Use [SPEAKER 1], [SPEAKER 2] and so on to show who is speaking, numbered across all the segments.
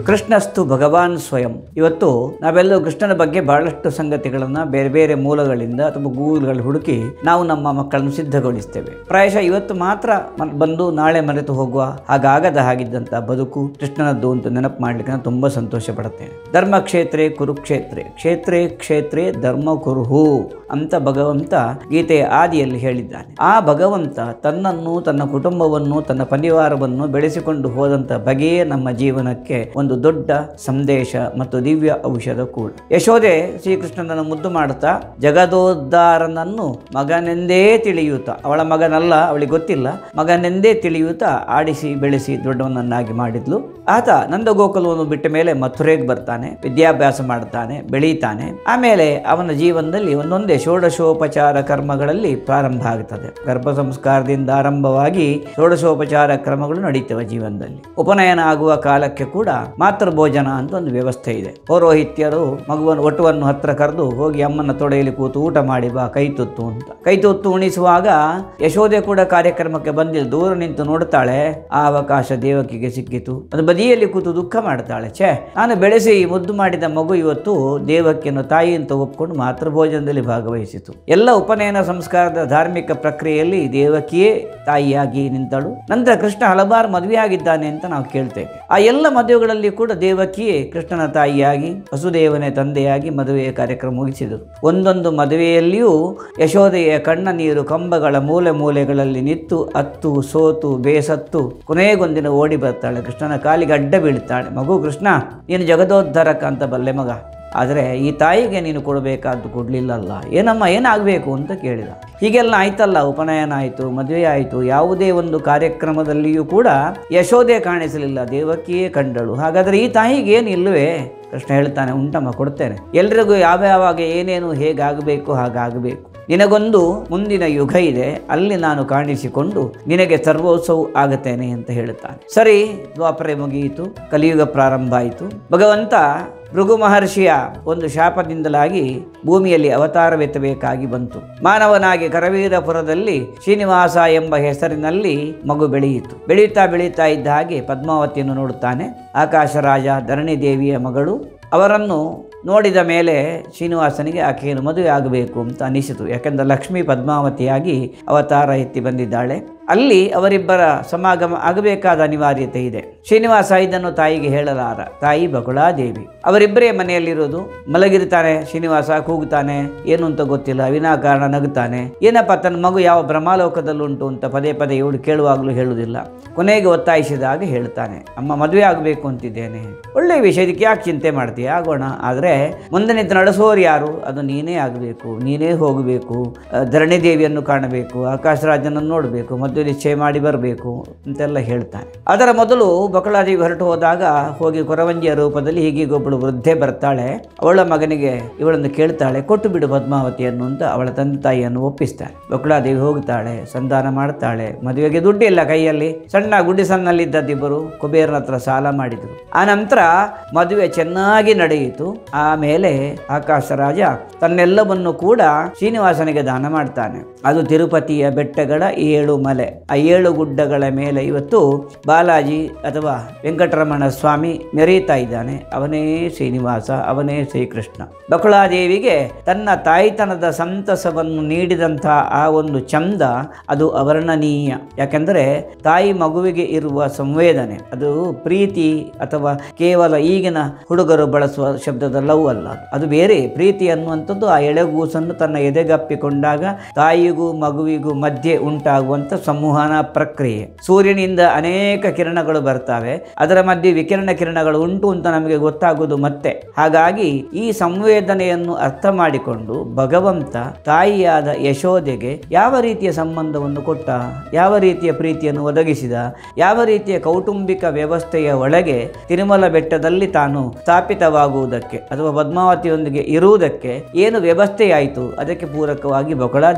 [SPEAKER 1] ಕೃಷ್ಣಸ್ತು ಭಗವಾನ್ ಸ್ವಯಂ ಇವತ್ತು ನಾವೆಲ್ಲರೂ ಕೃಷ್ಣನ ಬಗ್ಗೆ ಬಹಳಷ್ಟು ಸಂಗತಿಗಳನ್ನ ಬೇರೆ ಬೇರೆ ಮೂಲಗಳಿಂದ ಅಥವಾ ಗೂಗಲ್ಗಳು ಹುಡುಕಿ ನಾವು ನಮ್ಮ ಮಕ್ಕಳನ್ನು ಸಿದ್ಧಗೊಳಿಸ್ತೇವೆ ಪ್ರಾಯಶಃ ಇವತ್ತು ಮಾತ್ರ ಮ- ಬಂದು ನಾಳೆ ಮರೆತು ಹೋಗುವ ಹಾಗಾಗದ ಹಾಗಿದ್ದಂಥ ಬದುಕು ಕೃಷ್ಣನದ್ದು ಅಂತ ನೆನಪು ಮಾಡ್ಲಿಕ್ಕೆ ನಾನು ತುಂಬಾ ಸಂತೋಷ ಪಡುತ್ತೇನೆ ಧರ್ಮ ಕ್ಷೇತ್ರೇ ಕುರುಕ್ಷೇತ್ರೆ ಕ್ಷೇತ್ರೇ ಕ್ಷೇತ್ರೇ ಧರ್ಮ ಕುರುಹು ಅಂತ ಭಗವಂತ ಗೀತೆಯ ಆದಿಯಲ್ಲಿ ಹೇಳಿದ್ದಾನೆ ಆ ಭಗವಂತ ತನ್ನನ್ನು ತನ್ನ ಕುಟುಂಬವನ್ನು ತನ್ನ ಪರಿವಾರವನ್ನು ಬೆಳೆಸಿಕೊಂಡು ಹೋದಂತ ಬಗೆಯೇ ನಮ್ಮ ಜೀವನಕ್ಕೆ ಒಂದು ದೊಡ್ಡ ಸಂದೇಶ ಮತ್ತು ದಿವ್ಯ ಔಷಧ ಕೂಡ ಯಶೋದೆ ಶ್ರೀಕೃಷ್ಣನನ್ನು ಮುದ್ದು ಮಾಡುತ್ತಾ ಜಗದೋದ್ಧಾರನನ್ನು ಮಗನೆಂದೇ ತಿಳಿಯುತ್ತಾ ಅವಳ ಮಗನಲ್ಲ ಅವಳಿಗೆ ಗೊತ್ತಿಲ್ಲ ಮಗನೆಂದೇ ತಿಳಿಯುತ್ತಾ ಆಡಿಸಿ ಬೆಳೆಸಿ ದೊಡ್ಡವನನ್ನಾಗಿ ಮಾಡಿದ್ಲು ಆತ ನಂದ ಗೋಕುಲವನ್ನು ಬಿಟ್ಟ ಮೇಲೆ ಮಥುರೆಗೆ ಬರ್ತಾನೆ ವಿದ್ಯಾಭ್ಯಾಸ ಮಾಡ್ತಾನೆ ಬೆಳೀತಾನೆ ಆಮೇಲೆ ಅವನ ಜೀವನದಲ್ಲಿ ಒಂದೊಂದೇ ಷೋಡಶೋಪಚಾರ ಕರ್ಮಗಳಲ್ಲಿ ಪ್ರಾರಂಭ ಆಗುತ್ತದೆ ಗರ್ಭ ಸಂಸ್ಕಾರದಿಂದ ಆರಂಭವಾಗಿ ಷೋಡಶೋಪಚಾರ ಕ್ರಮಗಳು ನಡೀತವೆ ಜೀವನದಲ್ಲಿ ಉಪನಯನ ಆಗುವ ಕಾಲಕ್ಕೆ ಕೂಡ ಮಾತೃ ಭೋಜನ ಅಂತ ಒಂದು ವ್ಯವಸ್ಥೆ ಇದೆ ಪೌರೋಹಿತ್ಯರು ಮಗುವನ್ನು ಒಟ್ಟುವನ್ನು ಹತ್ರ ಕರೆದು ಹೋಗಿ ಅಮ್ಮನ ತೊಡೆಯಲ್ಲಿ ಕೂತು ಊಟ ಮಾಡಿ ಬಾ ಕೈ ತುತ್ತು ಅಂತ ಕೈ ತುತ್ತು ಉಣಿಸುವಾಗ ಯಶೋದೆ ಕೂಡ ಕಾರ್ಯಕ್ರಮಕ್ಕೆ ಬಂದಿಲ್ಲ ದೂರ ನಿಂತು ನೋಡ್ತಾಳೆ ಆ ಅವಕಾಶ ದೇವಕಿಗೆ ಸಿಕ್ಕಿತು ಅದು ಬದಿಯಲ್ಲಿ ಕೂತು ದುಃಖ ಮಾಡ್ತಾಳೆ ಛೇ ನಾನು ಬೆಳೆಸಿ ಮುದ್ದು ಮಾಡಿದ ಮಗು ಇವತ್ತು ದೇವಕಿಯನ್ನು ತಾಯಿ ಅಂತ ಒಪ್ಕೊಂಡು ಮಾತೃ ಭೋಜನದಲ್ಲಿ ಭಾಗವಹಿಸಿತು ಎಲ್ಲ ಉಪನಯನ ಸಂಸ್ಕಾರದ ಧಾರ್ಮಿಕ ಪ್ರಕ್ರಿಯೆಯಲ್ಲಿ ದೇವಕಿಯೇ ತಾಯಿಯಾಗಿ ನಿಂತಳು ನಂತರ ಕೃಷ್ಣ ಹಲವಾರು ಮದುವೆ ಆಗಿದ್ದಾನೆ ಅಂತ ನಾವು ಕೇಳ್ತೇವೆ ಆ ಎಲ್ಲ ಮದುವೆಗಳಲ್ಲಿ ಕೂಡ ದೇವಕಿಯೇ ಕೃಷ್ಣನ ತಾಯಿಯಾಗಿ ವಸುದೇವನೇ ತಂದೆಯಾಗಿ ಮದುವೆಯ ಕಾರ್ಯಕ್ರಮ ಮುಗಿಸಿದರು ಒಂದೊಂದು ಮದುವೆಯಲ್ಲಿಯೂ ಯಶೋದೆಯ ಕಣ್ಣ ನೀರು ಕಂಬಗಳ ಮೂಲೆ ಮೂಲೆಗಳಲ್ಲಿ ನಿತ್ತು ಅತ್ತು ಸೋತು ಬೇಸತ್ತು ಕೊನೆಗೊಂದಿನ ಓಡಿ ಬರ್ತಾಳೆ ಕೃಷ್ಣನ ಕಾಲಿಗೆ ಅಡ್ಡ ಬೀಳ್ತಾಳೆ ಮಗು ಕೃಷ್ಣ ನೀನು ಜಗದೋದ್ಧಾರಕ ಅಂತ ಬಲ್ಲೆ ಮಗ ಆದರೆ ಈ ತಾಯಿಗೆ ನೀನು ಕೊಡಬೇಕಾದ್ದು ಕೊಡಲಿಲ್ಲಲ್ಲ ಏನಮ್ಮ ಏನಾಗಬೇಕು ಅಂತ ಕೇಳಿದ ಹೀಗೆಲ್ಲ ಆಯ್ತಲ್ಲ ಉಪನಯನ ಆಯಿತು ಮದುವೆ ಆಯಿತು ಯಾವುದೇ ಒಂದು ಕಾರ್ಯಕ್ರಮದಲ್ಲಿಯೂ ಕೂಡ ಯಶೋದೆ ಕಾಣಿಸಲಿಲ್ಲ ದೇವಕಿಯೇ ಕಂಡಳು ಹಾಗಾದರೆ ಈ ತಾಯಿಗೆ ಏನು ಇಲ್ಲವೇ ಕೃಷ್ಣ ಹೇಳ್ತಾನೆ ಉಂಟಮ್ಮ ಕೊಡ್ತೇನೆ ಎಲ್ರಿಗೂ ಯಾವ ಯಾವಾಗ ಏನೇನು ಹೇಗಾಗಬೇಕು ಹಾಗಾಗಬೇಕು ನಿನಗೊಂದು ಮುಂದಿನ ಯುಗ ಇದೆ ಅಲ್ಲಿ ನಾನು ಕಾಣಿಸಿಕೊಂಡು ನಿನಗೆ ಸರ್ವೋತ್ಸವ ಆಗುತ್ತೇನೆ ಅಂತ ಹೇಳುತ್ತಾನೆ ಸರಿ ದ್ವಾಪರೆ ಮುಗಿಯಿತು ಕಲಿಯುಗ ಪ್ರಾರಂಭ ಆಯಿತು ಭಗವಂತ ಭೃಗು ಮಹರ್ಷಿಯ ಒಂದು ಶಾಪದಿಂದಲಾಗಿ ಭೂಮಿಯಲ್ಲಿ ಅವತಾರವೆತ್ತಬೇಕಾಗಿ ಬಂತು ಮಾನವನಾಗಿ ಕರವೀರಪುರದಲ್ಲಿ ಶ್ರೀನಿವಾಸ ಎಂಬ ಹೆಸರಿನಲ್ಲಿ ಮಗು ಬೆಳೆಯಿತು ಬೆಳೀತಾ ಬೆಳೀತಾ ಇದ್ದ ಹಾಗೆ ಪದ್ಮಾವತಿಯನ್ನು ನೋಡುತ್ತಾನೆ ಆಕಾಶರಾಜ ಧರಣಿ ದೇವಿಯ ಮಗಳು ಅವರನ್ನು ನೋಡಿದ ಮೇಲೆ ಶ್ರೀನಿವಾಸನಿಗೆ ಆಕೆಯನ್ನು ಮದುವೆ ಆಗಬೇಕು ಅಂತ ಅನಿಸಿತು ಯಾಕೆಂದರೆ ಲಕ್ಷ್ಮೀ ಪದ್ಮಾವತಿಯಾಗಿ ಅವತಾರ ಎತ್ತಿ ಬಂದಿದ್ದಾಳೆ ಅಲ್ಲಿ ಅವರಿಬ್ಬರ ಸಮಾಗಮ ಆಗಬೇಕಾದ ಅನಿವಾರ್ಯತೆ ಇದೆ ಶ್ರೀನಿವಾಸ ಇದನ್ನು ತಾಯಿಗೆ ಹೇಳಲಾರ ತಾಯಿ ಬಕುಳಾದೇವಿ ಅವರಿಬ್ಬರೇ ಮನೆಯಲ್ಲಿರೋದು ಮಲಗಿರ್ತಾನೆ ಶ್ರೀನಿವಾಸ ಕೂಗುತ್ತಾನೆ ಏನು ಅಂತ ಗೊತ್ತಿಲ್ಲ ವಿನಾಕಾರಣ ನಗುತ್ತಾನೆ ಏನಪ್ಪ ತನ್ನ ಮಗು ಯಾವ ಬ್ರಹ್ಮಾಲೋಕದಲ್ಲುಂಟು ಅಂತ ಪದೇ ಪದೇ ಇವಳು ಕೇಳುವಾಗಲೂ ಹೇಳುವುದಿಲ್ಲ ಕೊನೆಗೆ ಒತ್ತಾಯಿಸಿದಾಗ ಹೇಳ್ತಾನೆ ಅಮ್ಮ ಮದುವೆ ಆಗಬೇಕು ಅಂತಿದ್ದೇನೆ ಒಳ್ಳೆಯ ವಿಷಯ ಇದಕ್ಕೆ ಯಾಕೆ ಚಿಂತೆ ಮಾಡ್ತೀಯ ಆಗೋಣ ಆದರೆ ಮುಂದೆ ನಿಂತು ನಡೆಸೋರು ಯಾರು ಅದು ನೀನೇ ಆಗಬೇಕು ನೀನೇ ಹೋಗಬೇಕು ಆ, ಧರಣಿ ದೇವಿಯನ್ನು ಕಾಣಬೇಕು ಆಕಾಶರಾಜನನ್ನು ನೋಡಬೇಕು ಮದುವೆ ನಿಶ್ಚಯ ಮಾಡಿ ಬರಬೇಕು ಅಂತೆಲ್ಲ ಹೇಳ್ತಾನೆ ಅದರ ಮೊದಲು ಬಕಳಾದೇವಿ ಹೊರಟು ಹೋದಾಗ ಹೋಗಿ ಕೊರವಂಜಿಯ ರೂಪದಲ್ಲಿ ಹೀಗೀಗೊಬ್ಬಳು ವೃದ್ಧೆ ಬರ್ತಾಳೆ ಅವಳ ಮಗನಿಗೆ ಇವಳನ್ನು ಕೇಳ್ತಾಳೆ ಕೊಟ್ಟು ಬಿಡು ಪದ್ಮಾವತಿಯನ್ನು ಅಂತ ಅವಳ ತಂದೆ ತಾಯಿಯನ್ನು ಒಪ್ಪಿಸ್ತಾಳೆ ಬಕುಳಾದೇವಿ ಹೋಗ್ತಾಳೆ ಸಂಧಾನ ಮಾಡ್ತಾಳೆ ಮದುವೆಗೆ ದುಡ್ಡಿಲ್ಲ ಕೈಯಲ್ಲಿ ಸಣ್ಣ ಗುಡಿಸನ್ನಲ್ಲಿದ್ದದ್ದಿಬ್ಬರು ಕುಬೇರನ ಹತ್ರ ಸಾಲ ಮಾಡಿದರು ಆ ನಂತರ ಮದುವೆ ಚೆನ್ನಾಗಿ ನಡೆಯಿತು ಆಮೇಲೆ ಆಕಾಶರಾಜ ತನ್ನೆಲ್ಲವನ್ನು ಕೂಡ ಶ್ರೀನಿವಾಸನಿಗೆ ದಾನ ಮಾಡ್ತಾನೆ ಅದು ತಿರುಪತಿಯ ಬೆಟ್ಟಗಳ ಏಳು ಮಲೆ ಆ ಏಳು ಗುಡ್ಡಗಳ ಮೇಲೆ ಇವತ್ತು ಬಾಲಾಜಿ ಅಥವಾ ವೆಂಕಟರಮಣ ಸ್ವಾಮಿ ಮೆರೀತಾ ಇದ್ದಾನೆ ಅವನೇ ಶ್ರೀನಿವಾಸ ಅವನೇ ಶ್ರೀಕೃಷ್ಣ ಬಕುಳಾದೇವಿಗೆ ತನ್ನ ತಾಯ್ತನದ ಸಂತಸವನ್ನು ನೀಡಿದಂಥ ಆ ಒಂದು ಚಂದ ಅದು ಅವರ್ಣನೀಯ ಯಾಕೆಂದರೆ ತಾಯಿ ಮಗುವಿಗೆ ಇರುವ ಸಂವೇದನೆ ಅದು ಪ್ರೀತಿ ಅಥವಾ ಕೇವಲ ಈಗಿನ ಹುಡುಗರು ಬಳಸುವ ಶಬ್ದದ ಲವ್ ಅಲ್ಲ ಅದು ಬೇರೆ ಪ್ರೀತಿ ಅನ್ನುವಂಥದ್ದು ಆ ಎಳೆಗೂಸನ್ನು ತನ್ನ ಎದೆಗಪ್ಪಿಕೊಂಡಾಗ ತಾಯಿಗೂ ಮಗುವಿಗೂ ಮಧ್ಯೆ ಉಂಟಾಗುವಂಥ ಸಂವಹನ ಪ್ರಕ್ರಿಯೆ ಸೂರ್ಯನಿಂದ ಅನೇಕ ಕಿರಣಗಳು ಬರ್ತವೆ ಅದರ ಮಧ್ಯೆ ವಿಕಿರಣ ಕಿರಣಗಳು ಉಂಟು ಅಂತ ನಮಗೆ ಗೊತ್ತಾಗುವುದು ಮತ್ತೆ ಹಾಗಾಗಿ ಈ ಸಂವೇದನೆಯನ್ನು ಅರ್ಥ ಮಾಡಿಕೊಂಡು ಭಗವಂತ ತಾಯಿಯಾದ ಯಶೋದೆಗೆ ಯಾವ ರೀತಿಯ ಸಂಬಂಧವನ್ನು ಕೊಟ್ಟ ಯಾವ ರೀತಿಯ ಪ್ರೀತಿಯನ್ನು ಒದಗಿಸಿದ ಯಾವ ರೀತಿಯ ಕೌಟುಂಬಿಕ ವ್ಯವಸ್ಥೆಯ ಒಳಗೆ ತಿರುಮಲ ಬೆಟ್ಟದಲ್ಲಿ ತಾನು ಸ್ಥಾಪಿತವಾಗುವುದಕ್ಕೆ ಅಥವಾ ಪದ್ಮಾವತಿಯೊಂದಿಗೆ ಇರುವುದಕ್ಕೆ ಏನು ವ್ಯವಸ್ಥೆಯಾಯಿತು ಅದಕ್ಕೆ ಪೂರಕವಾಗಿ ಬಕಳಾದೇವಿ ಕೆಲಸ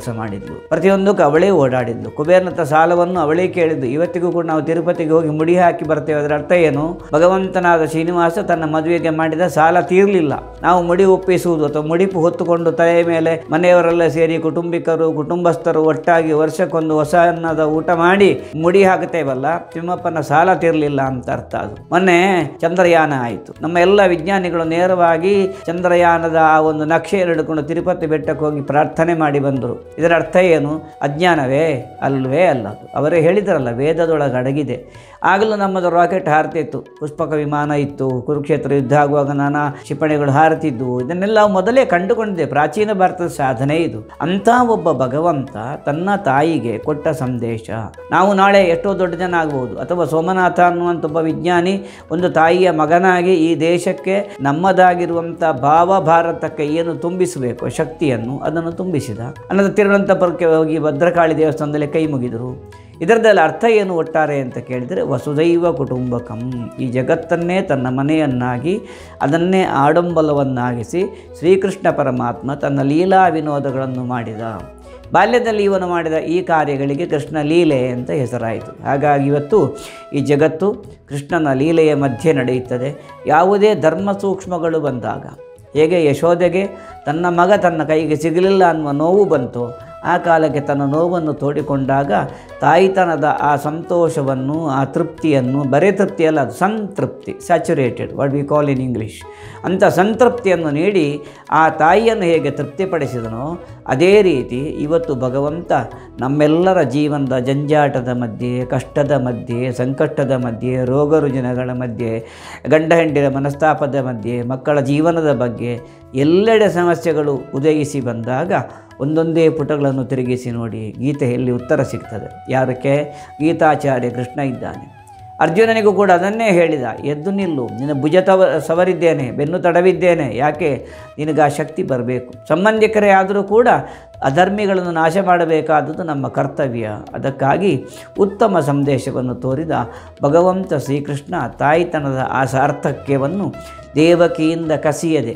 [SPEAKER 1] ಕೆಲಸ ಮಾಡಿದ್ಲು ಪ್ರತಿಯೊಂದಕ್ಕೂ ಅವಳೇ ಓಡಾಡಿದ್ಲು ಕುಬೇರನ ಹತ್ರ ಸಾಲವನ್ನು ಅವಳೇ ಕೇಳಿದ್ದು ಇವತ್ತಿಗೂ ಕೂಡ ನಾವು ತಿರುಪತಿಗೆ ಹೋಗಿ ಮುಡಿ ಹಾಕಿ ಬರ್ತೇವೆ ಅದರ ಅರ್ಥ ಏನು ಭಗವಂತನಾದ ಶ್ರೀನಿವಾಸ ತನ್ನ ಮದುವೆಗೆ ಮಾಡಿದ ಸಾಲ ತೀರಲಿಲ್ಲ ನಾವು ಮುಡಿ ಒಪ್ಪಿಸುವುದು ಅಥವಾ ಮುಡಿಪು ಹೊತ್ತುಕೊಂಡು ತಲೆಯ ಮೇಲೆ ಮನೆಯವರೆಲ್ಲ ಸೇರಿ ಕುಟುಂಬಿಕರು ಕುಟುಂಬಸ್ಥರು ಒಟ್ಟಾಗಿ ವರ್ಷಕ್ಕೊಂದು ಹೊಸ ಅನ್ನದ ಊಟ ಮಾಡಿ ಮುಡಿ ಹಾಕ್ತೇವಲ್ಲ ತಿಮ್ಮಪ್ಪನ ಸಾಲ ತೀರಲಿಲ್ಲ ಅಂತ ಅರ್ಥ ಅದು ಮೊನ್ನೆ ಚಂದ್ರಯಾನ ಆಯಿತು ನಮ್ಮ ಎಲ್ಲ ವಿಜ್ಞಾನಿಗಳು ನೇರವಾಗಿ ಚಂದ್ರಯಾನದ ಆ ಒಂದು ನಕ್ಷೆಯನ್ನು ಹಿಡ್ಕೊಂಡು ತಿರುಪತಿ ಬೆಟ್ಟಕ್ಕೆ ಹೋಗಿ ಪ್ರಾರ್ಥನೆ ಮಾಡಿ ಬಂದರು ಇದರ ಅರ್ಥ ಏನು ಅಜ್ಞಾನವೇ ಅಲ್ವೇ ಅಲ್ಲ ಅದು. ಅವರೇ ಹೇಳಿದರಲ್ಲ ವೇದದೊಳಗೆ ಅಡಗಿದೆ ಆಗಲೂ ನಮ್ಮದು ರಾಕೆಟ್ ಹಾರ್ತಿತ್ತು ಪುಷ್ಪಕ ವಿಮಾನ ಇತ್ತು ಕುರುಕ್ಷೇತ್ರ ಯುದ್ಧ ಆಗುವಾಗ ನಾನಾ ಕ್ಷಿಪಣಿಗಳು ಹಾರುತ್ತಿದ್ದವು ಇದನ್ನೆಲ್ಲ ಮೊದಲೇ ಕಂಡುಕೊಂಡಿದೆ ಪ್ರಾಚೀನ ಭಾರತದ ಸಾಧನೆ ಇದು ಅಂಥ ಒಬ್ಬ ಭಗವಂತ ತನ್ನ ತಾಯಿಗೆ ಕೊಟ್ಟ ಸಂದೇಶ ನಾವು ನಾಳೆ ಎಷ್ಟೋ ದೊಡ್ಡ ಜನ ಆಗ್ಬೋದು ಅಥವಾ ಸೋಮನಾಥ ಅನ್ನುವಂಥ ಒಬ್ಬ ವಿಜ್ಞಾನಿ ಒಂದು ತಾಯಿಯ ಮಗನಾಗಿ ಈ ದೇಶಕ್ಕೆ ನಮ್ಮದಾಗಿರುವಂಥ ಭಾವ ಭಾರತಕ್ಕೆ ಏನು ತುಂಬಿಸಬೇಕು ಶಕ್ತಿಯನ್ನು ಅದನ್ನು ತುಂಬಿಸಿದ ಅನ್ನದ ತಿರುವನಂತಪುರಕ್ಕೆ ಹೋಗಿ ಭದ್ರಕಾಳಿ ದೇವಸ್ಥಾನದಲ್ಲಿ ಕೈ ಮುಗಿದರು ಇದರದ್ದೆಲ್ಲ ಅರ್ಥ ಏನು ಒಟ್ಟಾರೆ ಅಂತ ಕೇಳಿದರೆ ವಸುದೈವ ಕುಟುಂಬಕಂ ಈ ಜಗತ್ತನ್ನೇ ತನ್ನ ಮನೆಯನ್ನಾಗಿ ಅದನ್ನೇ ಆಡಂಬಲವನ್ನಾಗಿಸಿ ಶ್ರೀಕೃಷ್ಣ ಪರಮಾತ್ಮ ತನ್ನ ಲೀಲಾ ವಿನೋದಗಳನ್ನು ಮಾಡಿದ ಬಾಲ್ಯದಲ್ಲಿ ಇವನು ಮಾಡಿದ ಈ ಕಾರ್ಯಗಳಿಗೆ ಕೃಷ್ಣ ಲೀಲೆ ಅಂತ ಹೆಸರಾಯಿತು ಹಾಗಾಗಿ ಇವತ್ತು ಈ ಜಗತ್ತು ಕೃಷ್ಣನ ಲೀಲೆಯ ಮಧ್ಯೆ ನಡೆಯುತ್ತದೆ ಯಾವುದೇ ಧರ್ಮ ಸೂಕ್ಷ್ಮಗಳು ಬಂದಾಗ ಹೇಗೆ ಯಶೋದೆಗೆ ತನ್ನ ಮಗ ತನ್ನ ಕೈಗೆ ಸಿಗಲಿಲ್ಲ ಅನ್ನುವ ನೋವು ಬಂತು ಆ ಕಾಲಕ್ಕೆ ತನ್ನ ನೋವನ್ನು ತೋಡಿಕೊಂಡಾಗ ತಾಯಿತನದ ಆ ಸಂತೋಷವನ್ನು ಆ ತೃಪ್ತಿಯನ್ನು ಬರೇ ತೃಪ್ತಿಯಲ್ಲ ಅದು ಸಂತೃಪ್ತಿ saturated what we call in English ಅಂಥ ಸಂತೃಪ್ತಿಯನ್ನು ನೀಡಿ ಆ ತಾಯಿಯನ್ನು ಹೇಗೆ ತೃಪ್ತಿಪಡಿಸಿದನೋ ಅದೇ ರೀತಿ ಇವತ್ತು ಭಗವಂತ ನಮ್ಮೆಲ್ಲರ ಜೀವನದ ಜಂಜಾಟದ ಮಧ್ಯೆ ಕಷ್ಟದ ಮಧ್ಯೆ ಸಂಕಷ್ಟದ ಮಧ್ಯೆ ರೋಗ ರುಜಿನಗಳ ಮಧ್ಯೆ ಗಂಡ ಹೆಂಡಿರ ಮನಸ್ತಾಪದ ಮಧ್ಯೆ ಮಕ್ಕಳ ಜೀವನದ ಬಗ್ಗೆ ಎಲ್ಲೆಡೆ ಸಮಸ್ಯೆಗಳು ಉದಯಿಸಿ ಬಂದಾಗ ಒಂದೊಂದೇ ಪುಟಗಳನ್ನು ತಿರುಗಿಸಿ ನೋಡಿ ಗೀತೆಯಲ್ಲಿ ಉತ್ತರ ಸಿಗ್ತದೆ ಯಾರಕ್ಕೆ ಗೀತಾಚಾರ್ಯ ಕೃಷ್ಣ ಇದ್ದಾನೆ ಅರ್ಜುನನಿಗೂ ಕೂಡ ಅದನ್ನೇ ಹೇಳಿದ ಎದ್ದು ನಿಲ್ಲು ನಿನ್ನ ಭುಜ ತವ ಸವರಿದ್ದೇನೆ ಬೆನ್ನು ತಡವಿದ್ದೇನೆ ಯಾಕೆ ನಿನಗೆ ಆ ಶಕ್ತಿ ಬರಬೇಕು ಸಂಬಂಧಿಕರೇ ಆದರೂ ಕೂಡ ಅಧರ್ಮಿಗಳನ್ನು ನಾಶ ಮಾಡಬೇಕಾದದ್ದು ನಮ್ಮ ಕರ್ತವ್ಯ ಅದಕ್ಕಾಗಿ ಉತ್ತಮ ಸಂದೇಶವನ್ನು ತೋರಿದ ಭಗವಂತ ಶ್ರೀಕೃಷ್ಣ ತಾಯಿತನದ ಆ ಸಾರ್ಥಕ್ಯವನ್ನು ದೇವಕಿಯಿಂದ ಕಸಿಯದೆ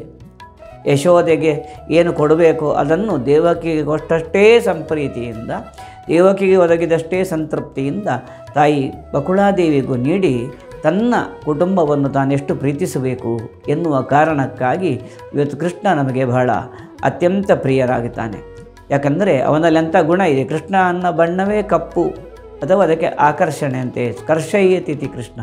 [SPEAKER 1] ಯಶೋದೆಗೆ ಏನು ಕೊಡಬೇಕು ಅದನ್ನು ದೇವಕಿಗೆ ಕೊಟ್ಟಷ್ಟೇ ಸಂಪ್ರೀತಿಯಿಂದ ದೇವಕಿಗೆ ಒದಗಿದಷ್ಟೇ ಸಂತೃಪ್ತಿಯಿಂದ ತಾಯಿ ಬಕುಳಾದೇವಿಗೂ ನೀಡಿ ತನ್ನ ಕುಟುಂಬವನ್ನು ತಾನೆಷ್ಟು ಪ್ರೀತಿಸಬೇಕು ಎನ್ನುವ ಕಾರಣಕ್ಕಾಗಿ ಇವತ್ತು ಕೃಷ್ಣ ನಮಗೆ ಬಹಳ ಅತ್ಯಂತ ಪ್ರಿಯರಾಗುತ್ತಾನೆ ಯಾಕಂದರೆ ಅವನಲ್ಲಿ ಅಂಥ ಗುಣ ಇದೆ ಕೃಷ್ಣ ಅನ್ನೋ ಬಣ್ಣವೇ ಕಪ್ಪು ಅಥವಾ ಅದಕ್ಕೆ ಆಕರ್ಷಣೆ ಅಂತೆ ಸ್ಕರ್ಷಯತಿಥಿ ಕೃಷ್ಣ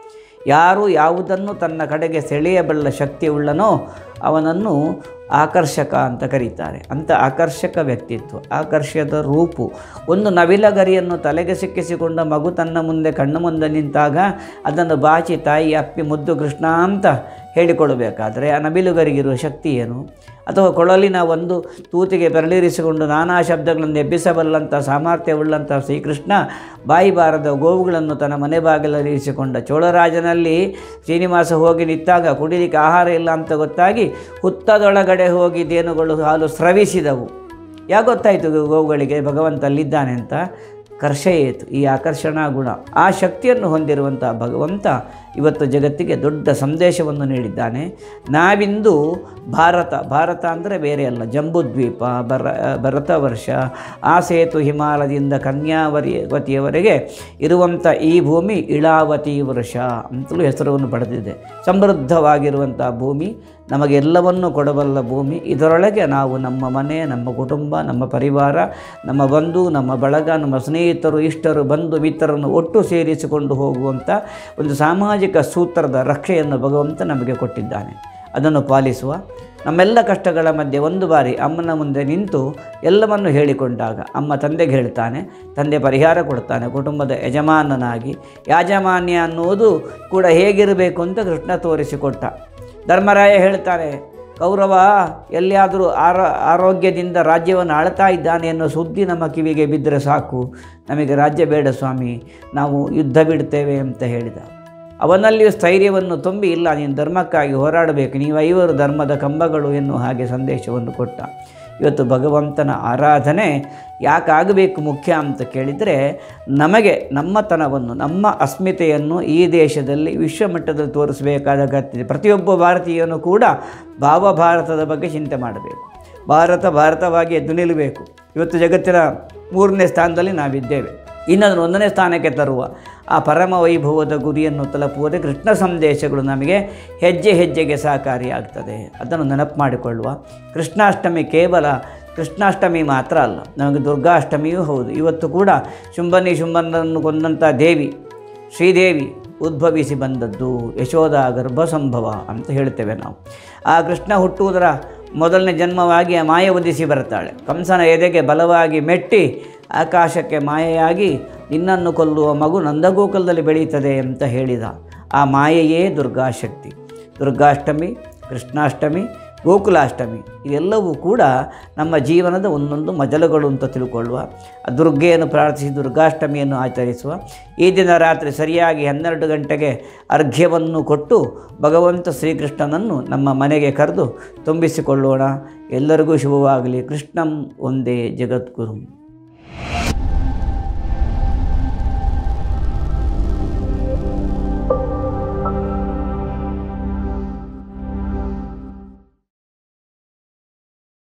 [SPEAKER 1] ಯಾರು ಯಾವುದನ್ನು ತನ್ನ ಕಡೆಗೆ ಸೆಳೆಯಬಲ್ಲ ಶಕ್ತಿ ಉಳ್ಳನೋ ಅವನನ್ನು ಆಕರ್ಷಕ ಅಂತ ಕರೀತಾರೆ ಅಂಥ ಆಕರ್ಷಕ ವ್ಯಕ್ತಿತ್ವ ಆಕರ್ಷದ ರೂಪು ಒಂದು ನವಿಲಗರಿಯನ್ನು ತಲೆಗೆ ಸಿಕ್ಕಿಸಿಕೊಂಡ ಮಗು ತನ್ನ ಮುಂದೆ ಕಣ್ಣು ಮುಂದೆ ನಿಂತಾಗ ಅದನ್ನು ಬಾಚಿ ತಾಯಿ ಅಪ್ಪಿ ಮುದ್ದು ಕೃಷ್ಣ ಅಂತ ಹೇಳಿಕೊಡಬೇಕಾದ್ರೆ ಆ ನವಿಲುಗರಿಗಿರುವ ಶಕ್ತಿ ಏನು ಅಥವಾ ಕೊಳಲಿನ ಒಂದು ತೂತಿಗೆ ಬೆರಳಿರಿಸಿಕೊಂಡು ನಾನಾ ಶಬ್ದಗಳನ್ನು ಎಬ್ಬಿಸಬಲ್ಲಂಥ ಸಾಮರ್ಥ್ಯವುಳ್ಳಂಥ ಶ್ರೀಕೃಷ್ಣ ಬಾಯಿ ಬಾರದ ಗೋವುಗಳನ್ನು ತನ್ನ ಮನೆ ಬಾಗಿಲಲ್ಲಿರಿಸಿಕೊಂಡ ಚೋಳರಾಜನಲ್ಲಿ ಶ್ರೀನಿವಾಸ ಹೋಗಿ ನಿಂತಾಗ ಕುಡಿಲಿಕ್ಕೆ ಆಹಾರ ಇಲ್ಲ ಅಂತ ಗೊತ್ತಾಗಿ ಹುತ್ತದೊಳಗಡೆ ಹೋಗಿ ದೇನುಗಳು ಹಾಲು ಸ್ರವಿಸಿದವು ಯಾಕೆ ಗೊತ್ತಾಯಿತು ಗೋವುಗಳಿಗೆ ಭಗವಂತ ಅಲ್ಲಿದ್ದಾನೆ ಅಂತ ಕರ್ಷಯೇತು ಈ ಆಕರ್ಷಣಾ ಗುಣ ಆ ಶಕ್ತಿಯನ್ನು ಹೊಂದಿರುವಂಥ ಭಗವಂತ ಇವತ್ತು ಜಗತ್ತಿಗೆ ದೊಡ್ಡ ಸಂದೇಶವನ್ನು ನೀಡಿದ್ದಾನೆ ನಾವಿಂದು ಭಾರತ ಭಾರತ ಅಂದರೆ ಬೇರೆ ಅಲ್ಲ ಜಂಬೂದ್ವೀಪ ಭರ ಭರತ ವರ್ಷ ಆ ಸೇತು ಹಿಮಾಲಯದಿಂದ ಕನ್ಯಾವರಿವತಿಯವರೆಗೆ ಇರುವಂಥ ಈ ಭೂಮಿ ಇಳಾವತಿ ವೃಷ ಅಂತಲೂ ಹೆಸರನ್ನು ಪಡೆದಿದೆ ಸಮೃದ್ಧವಾಗಿರುವಂಥ ಭೂಮಿ ನಮಗೆಲ್ಲವನ್ನು ಕೊಡಬಲ್ಲ ಭೂಮಿ ಇದರೊಳಗೆ ನಾವು ನಮ್ಮ ಮನೆ ನಮ್ಮ ಕುಟುಂಬ ನಮ್ಮ ಪರಿವಾರ ನಮ್ಮ ಬಂಧು ನಮ್ಮ ಬಳಗ ನಮ್ಮ ಸ್ನೇಹಿತರು ಇಷ್ಟರು ಬಂಧು ಮಿತ್ರರನ್ನು ಒಟ್ಟು ಸೇರಿಸಿಕೊಂಡು ಹೋಗುವಂಥ ಒಂದು ಸಾಮಾಜಿಕ ಸೂತ್ರದ ರಕ್ಷೆಯನ್ನು ಭಗವಂತ ನಮಗೆ ಕೊಟ್ಟಿದ್ದಾನೆ ಅದನ್ನು ಪಾಲಿಸುವ ನಮ್ಮೆಲ್ಲ ಕಷ್ಟಗಳ ಮಧ್ಯೆ ಒಂದು ಬಾರಿ ಅಮ್ಮನ ಮುಂದೆ ನಿಂತು ಎಲ್ಲವನ್ನು ಹೇಳಿಕೊಂಡಾಗ ಅಮ್ಮ ತಂದೆಗೆ ಹೇಳ್ತಾನೆ ತಂದೆ ಪರಿಹಾರ ಕೊಡ್ತಾನೆ ಕುಟುಂಬದ ಯಜಮಾನನಾಗಿ ಯಾಜಮಾನ್ಯ ಅನ್ನುವುದು ಕೂಡ ಹೇಗಿರಬೇಕು ಅಂತ ಕೃಷ್ಣ ತೋರಿಸಿಕೊಟ್ಟ ಧರ್ಮರಾಯ ಹೇಳ್ತಾರೆ ಕೌರವ ಎಲ್ಲಿಯಾದರೂ ಆರ ಆರೋಗ್ಯದಿಂದ ರಾಜ್ಯವನ್ನು ಆಳ್ತಾ ಇದ್ದಾನೆ ಅನ್ನೋ ಸುದ್ದಿ ನಮ್ಮ ಕಿವಿಗೆ ಬಿದ್ದರೆ ಸಾಕು ನಮಗೆ ರಾಜ್ಯ ಬೇಡ ಸ್ವಾಮಿ ನಾವು ಯುದ್ಧ ಬಿಡ್ತೇವೆ ಅಂತ ಹೇಳಿದ ಅವನಲ್ಲಿಯೂ ಸ್ಥೈರ್ಯವನ್ನು ತುಂಬಿ ಇಲ್ಲ ನೀನು ಧರ್ಮಕ್ಕಾಗಿ ಹೋರಾಡಬೇಕು ನೀವು ಐವರು ಧರ್ಮದ ಕಂಬಗಳು ಎನ್ನುವ ಹಾಗೆ ಸಂದೇಶವನ್ನು ಕೊಟ್ಟ ಇವತ್ತು ಭಗವಂತನ ಆರಾಧನೆ ಯಾಕಾಗಬೇಕು ಮುಖ್ಯ ಅಂತ ಕೇಳಿದರೆ ನಮಗೆ ನಮ್ಮತನವನ್ನು ನಮ್ಮ ಅಸ್ಮಿತೆಯನ್ನು ಈ ದೇಶದಲ್ಲಿ ವಿಶ್ವಮಟ್ಟದಲ್ಲಿ ತೋರಿಸಬೇಕಾದ ಅಗತ್ಯ ಇದೆ ಪ್ರತಿಯೊಬ್ಬ ಭಾರತೀಯನು ಕೂಡ ಭಾವ ಭಾರತದ ಬಗ್ಗೆ ಚಿಂತೆ ಮಾಡಬೇಕು ಭಾರತ ಭಾರತವಾಗಿ ಎದ್ದು ನಿಲ್ಲಬೇಕು ಇವತ್ತು ಜಗತ್ತಿನ ಮೂರನೇ ಸ್ಥಾನದಲ್ಲಿ ನಾವಿದ್ದೇವೆ ಇನ್ನೊಂದು ಒಂದನೇ ಸ್ಥಾನಕ್ಕೆ ತರುವ ಆ ಪರಮ ವೈಭವದ ಗುರಿಯನ್ನು ತಲುಪುವುದೇ ಕೃಷ್ಣ ಸಂದೇಶಗಳು ನಮಗೆ ಹೆಜ್ಜೆ ಹೆಜ್ಜೆಗೆ ಸಹಕಾರಿಯಾಗ್ತದೆ ಅದನ್ನು ನೆನಪು ಮಾಡಿಕೊಳ್ಳುವ ಕೃಷ್ಣಾಷ್ಟಮಿ ಕೇವಲ ಕೃಷ್ಣಾಷ್ಟಮಿ ಮಾತ್ರ ಅಲ್ಲ ನಮಗೆ ದುರ್ಗಾಷ್ಟಮಿಯೂ ಹೌದು ಇವತ್ತು ಕೂಡ ಶುಂಭನಿ ಶುಂಭನನ್ನು ಕೊಂದಂಥ ದೇವಿ ಶ್ರೀದೇವಿ ಉದ್ಭವಿಸಿ ಬಂದದ್ದು ಯಶೋಧ ಗರ್ಭ ಸಂಭವ ಅಂತ ಹೇಳ್ತೇವೆ ನಾವು ಆ ಕೃಷ್ಣ ಹುಟ್ಟುವುದರ ಮೊದಲನೇ ಜನ್ಮವಾಗಿ ಆ ಮಾಯ ಒದಿಸಿ ಬರ್ತಾಳೆ ಕಂಸನ ಎದೆಗೆ ಬಲವಾಗಿ ಮೆಟ್ಟಿ ಆಕಾಶಕ್ಕೆ ಮಾಯೆಯಾಗಿ ನಿನ್ನನ್ನು ಕೊಲ್ಲುವ ಮಗು ನಂದಗೋಕುಲದಲ್ಲಿ ಬೆಳೀತದೆ ಅಂತ ಹೇಳಿದ ಆ ಮಾಯೆಯೇ ದುರ್ಗಾಶಕ್ತಿ ದುರ್ಗಾಷ್ಟಮಿ ಕೃಷ್ಣಾಷ್ಟಮಿ ಗೋಕುಲಾಷ್ಟಮಿ ಇವೆಲ್ಲವೂ ಕೂಡ ನಮ್ಮ ಜೀವನದ ಒಂದೊಂದು ಮಜಲುಗಳು ಅಂತ ತಿಳ್ಕೊಳ್ಳುವ ಆ ದುರ್ಗೆಯನ್ನು ಪ್ರಾರ್ಥಿಸಿ ದುರ್ಗಾಷ್ಟಮಿಯನ್ನು ಆಚರಿಸುವ ಈ ದಿನ ರಾತ್ರಿ ಸರಿಯಾಗಿ ಹನ್ನೆರಡು ಗಂಟೆಗೆ ಅರ್ಘ್ಯವನ್ನು ಕೊಟ್ಟು ಭಗವಂತ ಶ್ರೀಕೃಷ್ಣನನ್ನು ನಮ್ಮ ಮನೆಗೆ ಕರೆದು ತುಂಬಿಸಿಕೊಳ್ಳೋಣ ಎಲ್ಲರಿಗೂ ಶುಭವಾಗಲಿ ಕೃಷ್ಣಂ ಒಂದೇ ಜಗದ್ಗುರು